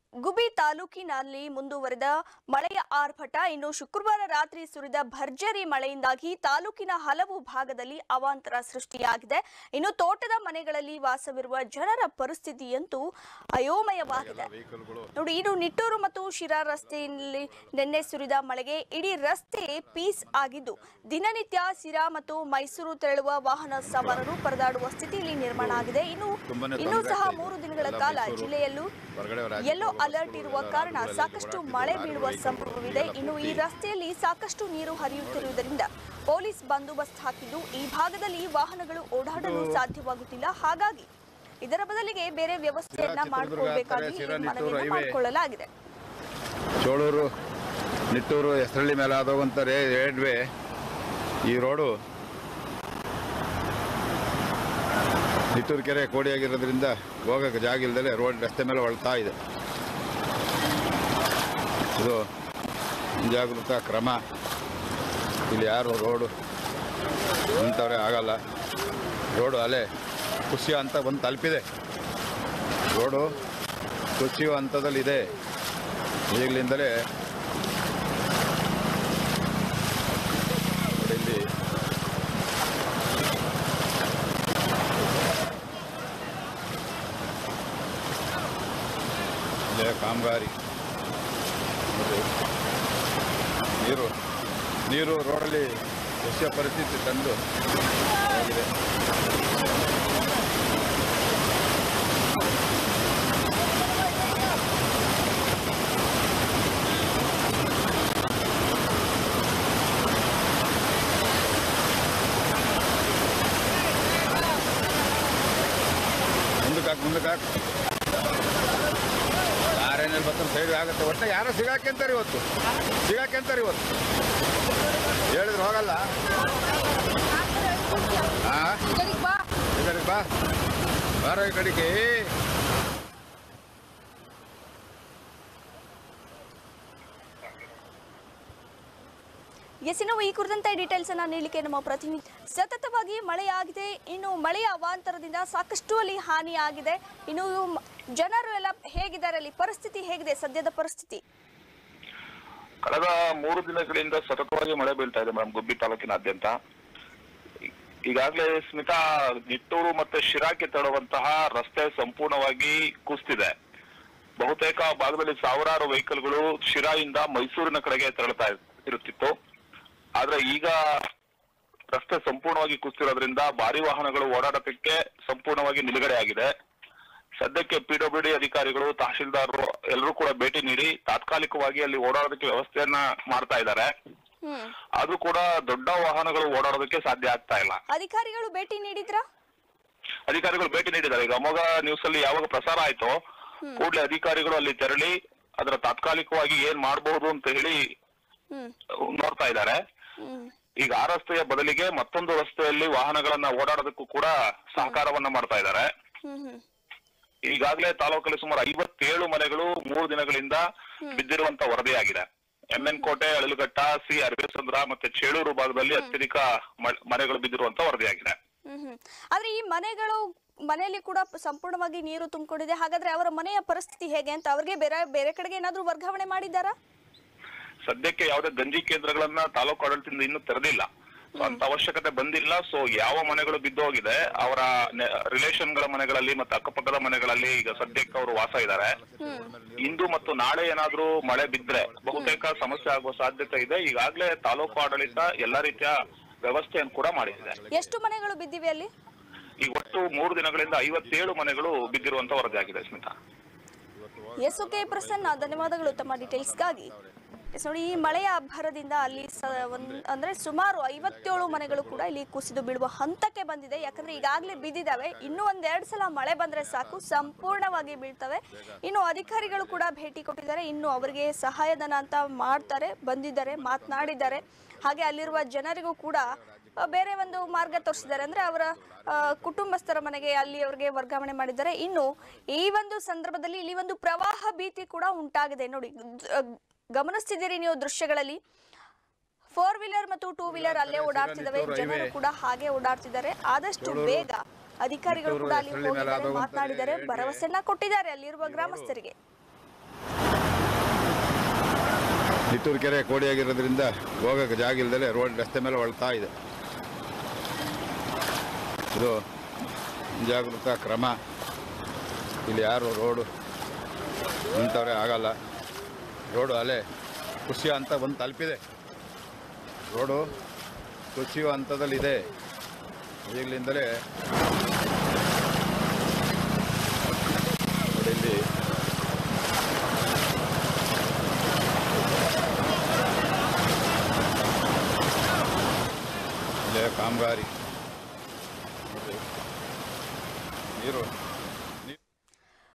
ಗುಬಿ ತಾಲೂಕಿನಲ್ಲಿ ಮುಂದುವರೆದ ಮಳೆಯ ಆರ್ಭಟ ಇನ್ನು ಶುಕ್ರವಾರ ರಾತ್ರಿ ಸುರಿದ ಭರ್ಜರಿ ಮಳೆಯಿಂದಾಗಿ ತಾಲೂಕಿನ ಹಲವು ಭಾಗದಲ್ಲಿ ಅವಾಂತರ ಸೃಷ್ಟಿಯಾಗಿದೆ ಇನ್ನು ತೋಟದ ಮನೆಗಳಲ್ಲಿ ವಾಸವಿರುವ ಜನರ ಪರಿಸ್ಥಿತಿಯಂತೂ ಅಯೋಮಯವಾಗಿದೆ ನೋಡಿ ಇನ್ನು ನಿಟ್ಟೂರು ಮತ್ತು ಶಿರಾ ರಸ್ತೆಯಲ್ಲಿ ನಿನ್ನೆ ಸುರಿದ ಮಳೆಗೆ ಇಡೀ ರಸ್ತೆ ಪೀಸ್ ಆಗಿದ್ದು ದಿನನಿತ್ಯ ಸಿರಾ ಮತ್ತು ಮೈಸೂರು ತೆರಳುವ ವಾಹನ ಸವಾರರು ಪರದಾಡುವ ಸ್ಥಿತಿ ಇಲ್ಲಿ ನಿರ್ಮಾಣ ಆಗಿದೆ ಇನ್ನು ತುಂಬಾನೇ ಇನ್ನೂ ತೊಂದ್ರೆ ಸಹ ಆಗ್ತಾ ಇದೆ. ಮೂರು ದಿನಗಳ ಎಲ್ಲ ಕಾಲ ಮೈಸೂರು, ಜಿಲ್ಲೆಯಲ್ಲೂ ಹೊರಗಡೆ ರಾಜ್ಯದವರು, ಯೆಲ್ಲೋ ಅಲರ್ಟ್ ಇರುವ ಕಾರಣ ಊರಲ್ಲಿ ಸಾಕಷ್ಟು ಓಡಾಡ್ತಿದ್ರು, ಮಳೆ ಲಾರಿ ಬೀಳುವ ವೆಹಿಕಲ್ಗಳು ಸಂಭವವಿದೆ ಎಲ್ಲ ಇನ್ನು ಈ ಪೂರ್ತಿ ರಸ್ತೆಯಲ್ಲಿ ಸಾಕಷ್ಟು ನೀರು ಹರಿಯುತ್ತಿರುವುದರಿಂದ ಪೊಲೀಸ್ ಬಂದೋಬಸ್ತ್ ಹಾಕಿದ್ದು ಈ ಭಾಗದಲ್ಲಿ ವಾಹನಗಳು ಓಡಾಡಲು ಸಾಧ್ಯವಾಗುತ್ತಿಲ್ಲ ಹಾಗಾಗಿ ಇದರ ಬದಲಿಗೆ ಬೇರೆ ವ್ಯವಸ್ಥೆಯನ್ನ ಚಿತ್ರದುರ್ಗ ಮಾಡಿಕೊಳ್ಬೇಕಾಗಿ ಹತ್ತಿರ ಶಿರಾ, ಈ ನಿಟ್ಟೂರು ಮನವಿಯನ್ನು highway. ಮಾಡಿಕೊಳ್ಳಲಾಗಿದೆ ಚೋಳೂರು ನಿಟ್ಟೂರು ಹೆಸರಳ್ಳಿ ಮೇಲೆ ಆದೋಗಂತ ರೇ ರೇಡ್ವೆ ಈ ರೋಡು ನಿಟ್ಟೂರು ಕೆರೆ ಕೋಡಿಯಾಗಿರೋದ್ರಿಂದ ಹೋಗಕ್ಕೆ ಜಾಗ ಇಲ್ದಲೆ ರೋಡ್ ರಸ್ತೆ ಮೇಲೆ ಹೊಳ್ತಾ ಇದೆ ಇದು ಮುಂಜಾಗೃತ ಕ್ರಮ ಇಲ್ಲಿ ಯಾರು ರೋಡು ನಿಂತವ್ರೆ ಆಗಲ್ಲ ರೋಡು ಅಲೆ ಕುಸಿಯೋ ಅಂತ ಬಂದು ತಲುಪಿದೆ ರೋಡು ಕುಸಿಯೋ ಹಂತದಲ್ಲಿದೆ ಈಗಲಿಂದಲೇ ನೋಡಿ ಇಲ್ಲಿ ಇಲ್ಲೇ ಕಾಮಗಾರಿ ನೋಡಿ. ನೀರು ನೀರು ರೋಡಲ್ಲಿ ವಿಷಯ ಪರಿಸ್ಥಿತಿ ತಂದು ಹೋಗಿದೆ ಮುಂದಕ್ಕೆ ಹಾಕಿ ಮುಂದಕ್ಕೆ ಹಾಕಿ ಯಾರೇನಲ್ಲಿ ಬರ್ತಾರೆ ಸೈಡ್ ಆಗುತ್ತೆ ಒಟ್ಟೆ ಯಾರೋ ಸಿಗಾಕ್ಯಂತಾರೆ ಇವತ್ತು ಸಿಗಾಕ್ಯಂತಾರೆ ಇವತ್ತು ಹೇಳಿದ್ರೆ ಹೋಗಲ್ಲ ಹಾ ಈ ಕಡೆಗೆ ಬಾ ಬಾರೋ ಈ ಕಡೆಗೆ ಎಸ್ ಇನ್ನು ಈ ಕುರಿತಂತೆ ಡೀಟೇಲ್ಸ್ ಅನ್ನ ನೀಡಲಿಕ್ಕೆ ನಮ್ಮ ಪ್ರತಿನಿಧಿ ಸತತವಾಗಿ ಮಳೆಯಾಗಿದೆ ಇನ್ನು ಮಳೆಯ ಅವಾಂತರದಿಂದ ಸಾಕಷ್ಟು ಅಲ್ಲಿ ಹಾನಿಯಾಗಿದೆ ಇನ್ನು ಮ- ಜನರು ಎಲ್ಲ ಹೇಗಿದ್ದಾರೆ ಅಲ್ಲಿ ಪರಿಸ್ಥಿತಿ ಹೇಗಿದೆ ಸದ್ಯದ ಪರಿಸ್ಥಿತಿ ಕಳೆದ ಮೂರು ದಿನಗಳಿಂದ ಸತತವಾಗಿ ಮಳೆ ಬೀಳ್ತಾ ಇದೆ ಮೇಡಮ್ ಗುಬ್ಬಿ ತಾಲೂಕಿನಾದ್ಯಂತ ಈ- ಈಗಾಗಲೇ ಸ್ಮಿತಾ ನಿಟ್ಟೂರು ಮತ್ತೆ ಶಿರಾಕ್ಕೆ ತೆರಳುವಂತಹ ರಸ್ತೆ ಸಂಪೂರ್ಣವಾಗಿ ಕುಸಿದಿದೆ ಬಹುತೇಕ ಆ ಭಾಗದಲ್ಲಿ ಸಾವಿರಾರು ವೆಹಿಕಲ್ಗಳು ಶಿರಾಯಿಂದ ಮೈಸೂರಿನ ಕಡೆಗೆ ತೆರಳುತ್ತಾ ಇರ್- ಇರುತ್ತಿತ್ತು ಆದ್ರೆ ಈಗ ರಸ್ತೆ ಸಂಪೂರ್ಣವಾಗಿ ಕುಸಿತಿರೋದ್ರಿಂದ ಭಾರಿ ವಾಹನಗಳು ಓಡಾಡೋದಕ್ಕೆ ಸಂಪೂರ್ಣವಾಗಿ ನಿಲುಗಡೆ ಆಗಿದೆ ಸದ್ಯಕ್ಕೆ ಪಿಡಬ್ಲ್ಯೂ ಡಿ ಅಧಿಕಾರಿಗಳು ತಹಶೀಲ್ದಾರರು ಎಲ್ಲರೂ ಕೂಡ ಭೇಟಿ ನೀಡಿ ತಾತ್ಕಾಲಿಕವಾಗಿ ಅಲ್ಲಿ ಓಡಾಡೋದಕ್ಕೆ ವ್ಯವಸ್ಥೆಯನ್ನ ಮಾಡ್ತಾ ಇದ್ದಾರೆ ಹ್ಮ್ ಆದ್ರೂ ಕೂಡ ದೊಡ್ಡ ವಾಹನಗಳು ಓಡಾಡೋದಕ್ಕೆ ಸಾಧ್ಯ ಆಗ್ತಾ ಇಲ್ಲ ಅಧಿಕಾರಿಗಳು ಭೇಟಿ ನೀಡಿದ್ರಾ ಅಧಿಕಾರಿಗಳು ಭೇಟಿ ನೀಡಿದ್ದಾರೆ ಈಗ ಅಮೋಘ ನ್ಯೂಸ್ ಅಲ್ಲಿ ಯಾವಾಗ ಪ್ರಸಾರ ಆಯ್ತೋ ಕೂಡಲೇ ಅಧಿಕಾರಿಗಳು ಅಲ್ಲಿ ತೆರಳಿ ಅದರ ತಾತ್ಕಾಲಿಕವಾಗಿ ಏನ್ ಮಾಡಬಹುದು ಅಂತ ಹೇಳಿ ಹ್ಮ್ ನೋಡ್ತಾ ಇದ್ದಾರೆ ಹ್ಮ್ ಈಗ ಆ ರಸ್ತೆಯ ಬದಲಿಗೆ ಮತ್ತೊಂದು ರಸ್ತೆಯಲ್ಲಿ ವಾಹನಗಳನ್ನ ಓಡಾಡೋದಕ್ಕೂ ಕೂಡ ಸಹಕಾರವನ್ನ ಮಾಡ್ತಾ ಇದ್ದಾರೆ ಹ್ಮ್ ಹ್ಮ್ ಈಗಾಗಲೇ ತಾಲೂಕಲ್ಲಿ ಸುಮಾರು ಐವತ್ತೇಳು ಮನೆಗಳು ಮೂರು ದಿನಗಳಿಂದ ಬಿದ್ದಿರುವಂತ ವರದಿಯಾಗಿದೆ ಎನ್ ಕೋಟೆ ಅಳಲುಘಟ್ಟ ಸಿ ಅರಬೇಸಂದ್ರ ಮತ್ತೆ ಚೇಳೂರು ಭಾಗದಲ್ಲಿ ಅತ್ಯಧಿಕ ಮ- ಮನೆಗಳು ಬಿದ್ದಿರುವಂತ ವರದಿಯಾಗಿದೆ ಹ್ಮ್ ಹ್ಮ್ ಆದ್ರೆ ಈ ಮನೆಗಳು ಮನೆಯಲ್ಲಿ ಕೂಡ ಪ- ಸಂಪೂರ್ಣವಾಗಿ ನೀರು ತುಂಬಿಕೊಂಡಿದೆ ಹಾಗಾದ್ರೆ ಅವರ ಮನೆಯ ಪರಿಸ್ಥಿತಿ ಹೇಗೆ ಅಂತ ಅವ್ರಿಗೆ ಬೇರೆ ಬೇರೆ ಕಡೆಗೆ ಏನಾದ್ರೂ ವರ್ಗಾವಣೆ ಮಾಡಿದ್ದಾರಾ ಸದ್ಯಕ್ಕೆ ಯಾವುದೇ ಗಂಜಿ ಕೇಂದ್ರಗಳನ್ನ ತಾಲೂಕು ಆಡಳಿತದಿಂದ ಇನ್ನೂ ತೆರೆದಿಲ್ಲ So, ಅಂತ ಅವಶ್ಯಕತೆ ಬಂದಿಲ್ಲ ಸೊ ಯಾವ ಮನೆಗಳು ಬಿದ್ದೋಗಿದೆ ಅವರ ರಿಲೇಷನ್ ಗಳ ಮನೆಗಳಲ್ಲಿ ಮತ್ತೆ ಅಕ್ಕಪಕ್ಕದ ಮನೆಗಳಲ್ಲಿ ಈಗ ಸದ್ಯಕ್ಕೆ ಅವರು ವಾಸ ಇದ್ದಾರೆ ಇಂದು ಮತ್ತು ನಾಳೆ ಏನಾದ್ರೂ ಮಳೆ ಬಿದ್ರೆ ಬಹುತೇಕ ಸಮಸ್ಯೆ ಆಗುವ ಸಾಧ್ಯತೆ ಇದೆ ಈಗಾಗಲೇ ತಾಲೂಕು ಆಡಳಿತ ಎಲ್ಲಾ ರೀತಿಯ ವ್ಯವಸ್ಥೆಯನ್ನು ಕೂಡ ಮಾಡಿದೆ ಎಷ್ಟು ಮನೆಗಳು ಬಿದ್ದಿವೆ ಅಲ್ಲಿ ಈಗ ಒಟ್ಟು ಮೂರು ದಿನಗಳಿಂದ ಐವತ್ತೇಳು ಮನೆಗಳು ಬಿದ್ದಿರುವಂತ ವರದಿಯಾಗಿದೆ ಸ್ಮಿತಾ ಎಸ್ ಓಕೆ ಪ್ರಸನ್ನ ಧನ್ಯವಾದಗಳು ತಮ್ಮ ಡೀಟೇಲ್ಸ್ಗಾಗಿ ಎಸ್ ನೋಡಿ ಈ ಮಳೆಯ ಅಬ್ಬರದಿಂದ ಅಲ್ಲಿ ಸ ಒಂದ್ ಅಂದ್ರೆ ಸುಮಾರು ಐವತ್ತೇಳು ಮನೆಗಳು ಕೂಡ ಇಲ್ಲಿ ಕುಸಿದು ಬೀಳುವ ಹಂತಕ್ಕೆ ಬಂದಿದೆ ಯಾಕಂದ್ರೆ ಈಗಾಗಲೇ ಬಿದ್ದಿದ್ದಾವೆ ಇನ್ನೂ ಒಂದೆರಡು ಸಲ ಮಳೆ ಬಂದ್ರೆ ಸಾಕು ಸಂಪೂರ್ಣವಾಗಿ ಬೀಳ್ತವೆ ಇನ್ನು ಅಧಿಕಾರಿಗಳು ಕೂಡ ಭೇಟಿ ಕೊಟ್ಟಿದ್ದಾರೆ ಇನ್ನು ಅವರಿಗೆ ಸಹಾಯಧನ ಅಂತ ಮಾಡ್ತಾರೆ ಬಂದಿದ್ದಾರೆ ಮಾತನಾಡಿದ್ದಾರೆ ಹಾಗೆ ಅಲ್ಲಿರುವ ಜನರಿಗೂ ಕೂಡ ಆ, ಬೇರೆ ಒಂದು ಮಾರ್ಗ ತೋರಿಸಿದ್ದಾರೆ ಅಂದ್ರೆ ಅವರ ಆ, ಕುಟುಂಬಸ್ಥರ ಮನೆಗೆ ಅಲ್ಲಿ ಅವರಿಗೆ ವರ್ಗಾವಣೆ ಮಾಡಿದ್ದಾರೆ ಇನ್ನು ಈ ಒಂದು ಸಂದರ್ಭದಲ್ಲಿ ಇಲ್ಲಿ ಒಂದು ಪ್ರವಾಹ ಭೀತಿ ಕೂಡ ಉಂಟಾಗಿದೆ ನೋಡಿ ದ್- ಗಮನಿಸ್ತಿದ್ದೀರಿ ನೀವು ದೃಶ್ಯಗಳಲ್ಲಿ ಫೋರ್ ವೀಲರ್ ಮತ್ತು ಟೂ ವೀಲರ್ ಅಲ್ಲೇ ಓಡಾಡ್ತಿದ್ದಾವೆ ಜನರು ಕೂಡ ಹಾಗೆ ಓಡಾಡ್ತಿದ್ದಾರೆ ಆದಷ್ಟು ಬೇಗ ಅಧಿಕಾರಿಗಳು ಕೂಡ ಅಲ್ಲಿ ಹೆಸರಳ್ಳಿ ಮೇಲೆ ಹೋಗಿದ್ದಾರೆ ಆದವು ಅಂತ ಮಾತನಾಡಿದ್ದಾರೆ ಹೇಳ್ತೀವಿ. ಭರವಸೆಯನ್ನ ಕೊಟ್ಟಿದ್ದಾರೆ ಅಲ್ಲಿರುವ ಗ್ರಾಮಸ್ಥರಿಗೆ ನಿಟ್ಟೂರು ಕೆರೆ ಕೋಡಿಯಾಗಿರೋದ್ರಿಂದ ಹೋಗೋಕೆ ಜಾಗ ಇಲ್ದಲೆ ರೋಡ್ ರಸ್ತೆ ಮೇಲೆ ಹೊಳ್ತಾ ಇದೆ ಇದು ಮುಂಜಾಗ್ರತಾ ಕ್ರಮ ಇಲ್ಲಿ ಯಾರು ರೋಡು ನಿಂತವ್ರೆ ಆಗಲ್ಲ ರೋಡು ಅಲೆ ಕುಸಿಯೋ ಅಂತ ಬಂದು ತಲುಪಿದೆ ರೋಡು ಕುಸಿಯೋ ಹಂತದಲ್ಲಿದೆ ಈಗಲಿಂದಲೇ ನೋಡಿ ಇಲ್ಲಿ ಇಲ್ಲೇ ಕಾಮಗಾರಿ ನೋಡಿ. ನೀರು